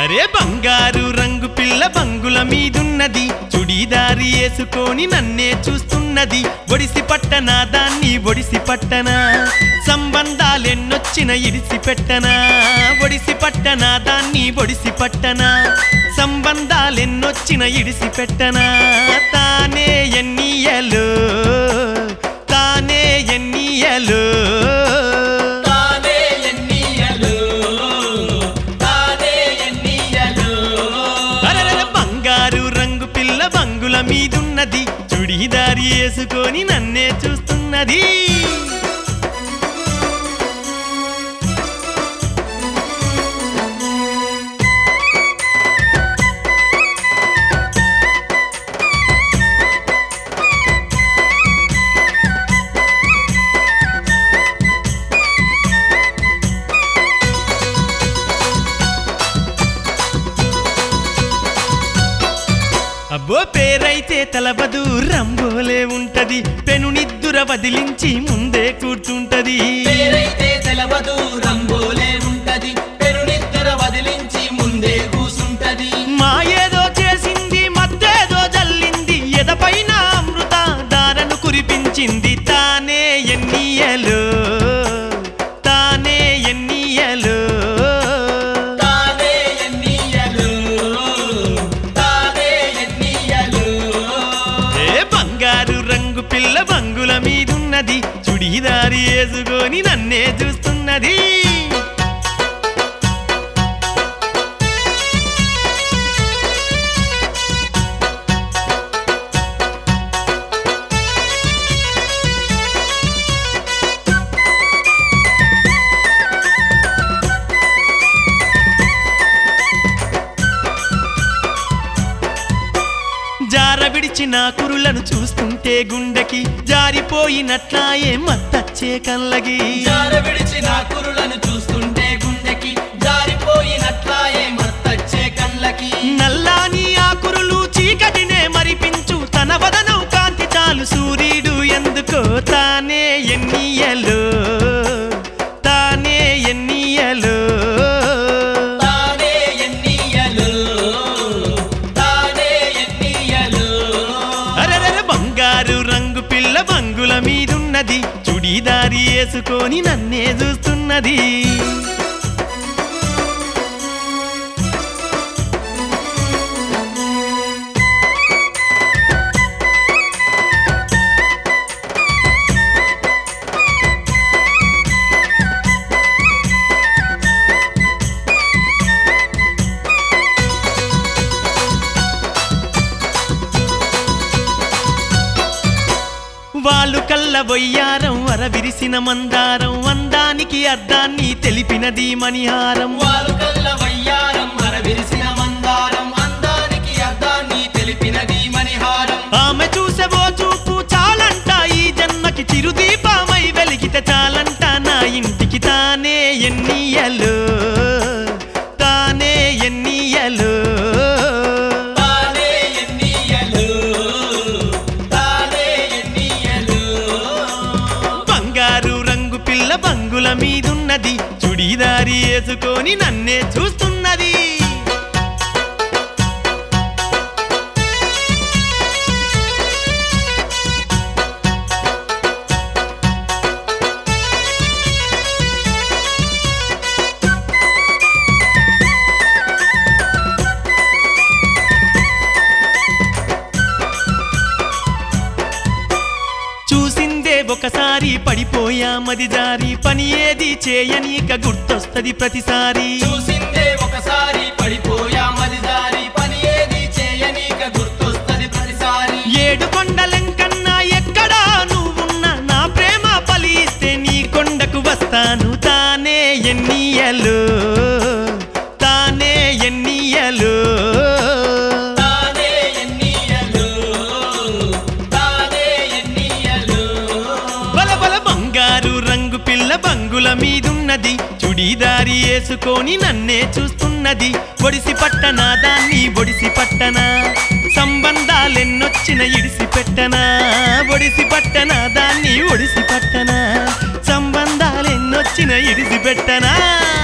అరే బంగారు రంగు పిల్ల బంగుల మీదున్నది చుడీదారి వేసుకొని నన్నే చూస్తున్నది ఒడిసి పట్టనా దాన్ని ఒడిసి పట్టనా సంబంధాలెన్నొచ్చిన ఇడిసి పెట్టనా ఒడిసి పట్టనా దాన్ని ఒడిసి పట్టనా సంబంధాలెన్నొచ్చిన ఇడిసి పెట్టనా తానే ఎన్నియలో తానే ఎన్నియలో తానే ఎన్నియలు తానే ఎన్నియలు అరరర బంగారు రంగు పిల్ల బంగుల మీదున్నది చుడీదారి వేసుకొని నన్నే చూస్తున్నది అబ్బో పేరైతే తలబదు రంబోలే ఉంటది పెనునిద్దుర వదిలించి ముందే కూర్చుంటది పేరైతే తెలవదు రంబోలే ఉంటది పెరునిద్దర వదిలించి ముందే కూసుంటది మాయేదో చేసింది మత్తేదో జల్లింది ఎదపైన అమృత దారను కురిపించింది తానే ఎన్నియలు తానే ఎన్నియలు తానే ఎన్నియలు తానే ఎన్నియలు ఏ బంగారు రంగు పిల్ల బంగుల మీదున్నది చుడీదారి వేసుకొని నన్నే చూస్తున్నది జార విడిచిన కురులను చూస్తుంటే గుండెకి జారిపోయినట్లాయే మత్తచ్చే కళ్ళగి జార విడిచిన కురులను చూస్తుంటే గుండెకి జారిపోయినట్లాయే మత్తచ్చే కళ్ళకి నల్లాని ఆ కురులు చీకటినే మరిపించు తన వదనం కాంతి చాలు సూర్యుడు ఎందుకో తానే ఎన్నియలు తానే ఎన్నియలు తానే ఎన్నియలు తానే ఎన్నియలు అరెరెర బంగారు రంగు పిల్ల బంగుల మీదున్నది చుడీదారి వేసుకొని నన్నే చూస్తున్నది వాళ్ళు కళ్ళ బొయ్యారం వర విరిసిన మందారం అందానికి అర్ధాన్ని తెలిపినది మణిహారం వారు కళ్ళ వయ్యారం మరవిరిసిన మందారం అందానికి అర్థాన్ని తెలిపినది మణిహారం ఆమె చూసెవో చూపు చాలంట ఈ జన్మకి చిరుదీపమై వెలిగితే చాలంట నా ఇంటికి తానే ఎన్నియలు తానే ఎన్నియలు తానే ఎన్నియలు తానే ఎన్నియలు బంగారు రంగు పిల్ల బంగుల మీదున్నది చుడీదారి వేసుకొని నన్నే చూస్తున్నది చూసిందే ఒకసారి పడిపోయా మది జారి పని ఏది చేయనీక గుర్తొస్తది ప్రతిసారి చూసిందే ఒకసారి పడిపోయా మరిదారి పని ఏది చేయనీక గుర్తొస్తది ప్రతిసారి ఏడు కొండలెంకన్నా ఎక్కడా నువ్వున్నా నా ప్రేమ పలిస్తే నీ కొండకు వస్తాను తానే ఎన్నియలు తానే ఎన్నియలు తానే ఎన్నియలు తానే ఎన్నియలు బల బల బంగారు రంగు పిల్ల బంగుల మీదున్నది చుడీదారి వేసుకొని నన్నే చూస్తున్నది ఒడిసి పట్టనా దాన్ని ఒడిసి పట్టనా సంబంధాలెన్నొచ్చిన ఇడిసి పెట్టనా ఒడిసి పట్టనా దాన్ని ఒడిసి పట్టనా సంబంధాలెన్నొచ్చిన ఇడిసి పెట్టనా